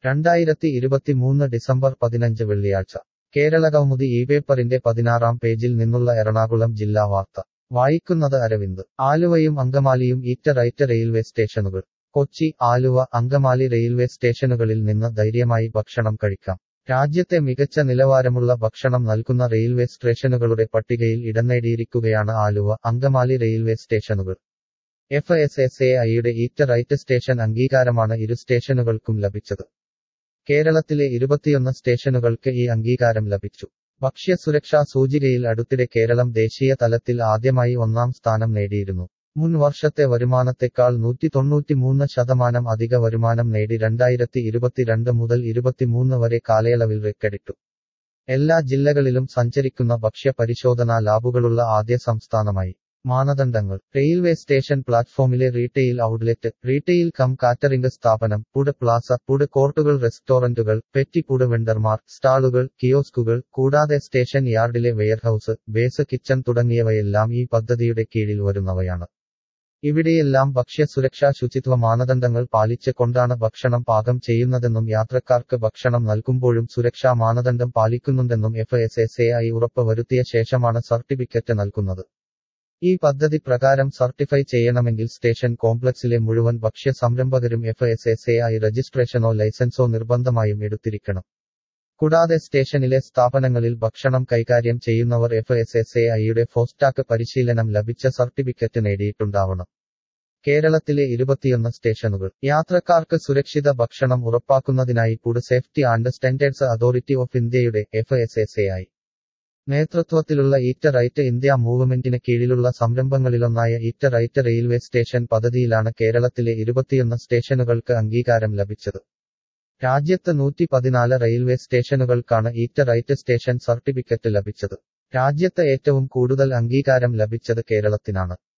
രണ്ടായിരത്തി ഇരുപത്തിമൂന്ന് ഡിസംബർ പതിനഞ്ച് വെള്ളിയാഴ്ച കേരളകൗമുദി ഈ പേപ്പറിന്റെ പതിനാറാം പേജിൽ നിന്നുള്ള എറണാകുളം ജില്ലാ വാർത്ത വായിക്കുന്നത് അരവിന്ദ് ആലുവയും അങ്കമാലിയും ഈറ്റ റൈറ്റ് റെയിൽവേ സ്റ്റേഷനുകൾ കൊച്ചി ആലുവ അങ്കമാലി റെയിൽവേ സ്റ്റേഷനുകളിൽ നിന്ന് ധൈര്യമായി ഭക്ഷണം കഴിക്കാം രാജ്യത്തെ മികച്ച നിലവാരമുള്ള ഭക്ഷണം നൽകുന്ന റെയിൽവേ സ്റ്റേഷനുകളുടെ പട്ടികയിൽ ഇടം നേടിയിരിക്കുകയാണ് ആലുവ അങ്കമാലി റെയിൽവേ സ്റ്റേഷനുകൾ എഫ് എസ് എസ് എ ഐയുടെ ഈറ്റ റൈറ്റ് സ്റ്റേഷൻ അംഗീകാരമാണ് ഇരു സ്റ്റേഷനുകൾക്കും ലഭിച്ചത് കേരളത്തിലെ ഇരുപത്തിയൊന്ന് സ്റ്റേഷനുകൾക്ക് ഈ അംഗീകാരം ലഭിച്ചു ഭക്ഷ്യസുരക്ഷാ സൂചികയിൽ അടുത്തിടെ കേരളം ദേശീയ തലത്തിൽ ആദ്യമായി ഒന്നാം സ്ഥാനം നേടിയിരുന്നു മുൻ വർഷത്തെ വരുമാനത്തെക്കാൾ നൂറ്റി തൊണ്ണൂറ്റിമൂന്ന് ശതമാനം അധിക വരുമാനം നേടി രണ്ടായിരത്തി ഇരുപത്തിരണ്ട് മുതൽ ഇരുപത്തിമൂന്ന് വരെ കാലയളവിൽ റെക്കഡിട്ടു എല്ലാ ജില്ലകളിലും സഞ്ചരിക്കുന്ന ഭക്ഷ്യ പരിശോധനാ ലാബുകളുള്ള ആദ്യ സംസ്ഥാനമായി മാനദണ്ഡങ്ങൾ റെയിൽവേ സ്റ്റേഷൻ പ്ലാറ്റ്ഫോമിലെ retail outlet retail cum catering സ്ഥാപനം ഫുഡ് പ്ലാസ ഫുഡ് കോർട്ടുകൾ റെസ്റ്റോറന്റുകൾ പെറ്റി ഫുഡ് വെണ്ടർമാർ സ്റ്റാളുകൾ കിയോസ്കുകൾ കൂടാതെ സ്റ്റേഷൻ യാർഡിലെ വെയർഹൌസ് ബേസ് കിച്ചൺ തുടങ്ങിയവയെല്ലാം ഈ പദ്ധതിയുടെ കീഴിൽ വരുന്നവയാണ് ഇവിടെയെല്ലാം ഭക്ഷ്യസുരക്ഷാ ശുചിത്വ മാനദണ്ഡങ്ങൾ പാലിച്ച് കൊണ്ടാണ് ഭക്ഷണം പാകം ചെയ്യുന്നതെന്നും യാത്രക്കാർക്ക് ഭക്ഷണം നൽകുമ്പോഴും സുരക്ഷാ മാനദണ്ഡം പാലിക്കുന്നുണ്ടെന്നും F S S A I ഉറപ്പ് വരുത്തിയ ശേഷമാണ് സർട്ടിഫിക്കറ്റ് നൽകുന്നത് ഈ പദ്ധതി പ്രകാരം സർട്ടിഫൈ ചെയ്യണമെങ്കിൽ സ്റ്റേഷൻ കോംപ്ലക്സിലെ മുഴുവൻ ഭക്ഷ്യ സംരംഭകരും F S S A I രജിസ്ട്രേഷനോ ലൈസൻസോ നിർബന്ധമായും എടുത്തിരിക്കണം കൂടാതെ സ്റ്റേഷനിലെ സ്ഥാപനങ്ങളിൽ ഭക്ഷണം കൈകാര്യം ചെയ്യുന്നവർ എഫ് എസ് എസ് എ ഐയുടെ ഫോസ്റ്റാക്ക് പരിശീലനം ലഭിച്ച സർട്ടിഫിക്കറ്റ് നേടിയിട്ടുണ്ടാവണം കേരളത്തിലെ ഇരുപത്തിയൊന്ന് സ്റ്റേഷനുകൾ യാത്രക്കാർക്ക് സുരക്ഷിത ഭക്ഷണം ഉറപ്പാക്കുന്നതിനായി food safety and standards authority of ഇന്ത്യയുടെ F S S A I നേതൃത്വത്തിലുള്ള ഈറ്റ റൈറ്റ് ഇന്ത്യ മൂവ്മെന്റിന് കീഴിലുള്ള സംരംഭങ്ങളിലൊന്നായ ഈറ്റ റൈറ്റ് റെയിൽവേ സ്റ്റേഷൻ പദ്ധതിയിലാണ് കേരളത്തിലെ ഇരുപത്തിയൊന്ന് സ്റ്റേഷനുകൾക്ക് അംഗീകാരം ലഭിച്ചത് രാജ്യത്ത് നൂറ്റി പതിനാല് റെയിൽവേ സ്റ്റേഷനുകൾക്കാണ് ഈറ്റ റൈറ്റ് സ്റ്റേഷൻ സർട്ടിഫിക്കറ്റ് ലഭിച്ചത് രാജ്യത്ത് ഏറ്റവും കൂടുതൽ അംഗീകാരം ലഭിച്ചത് കേരളത്തിനാണ്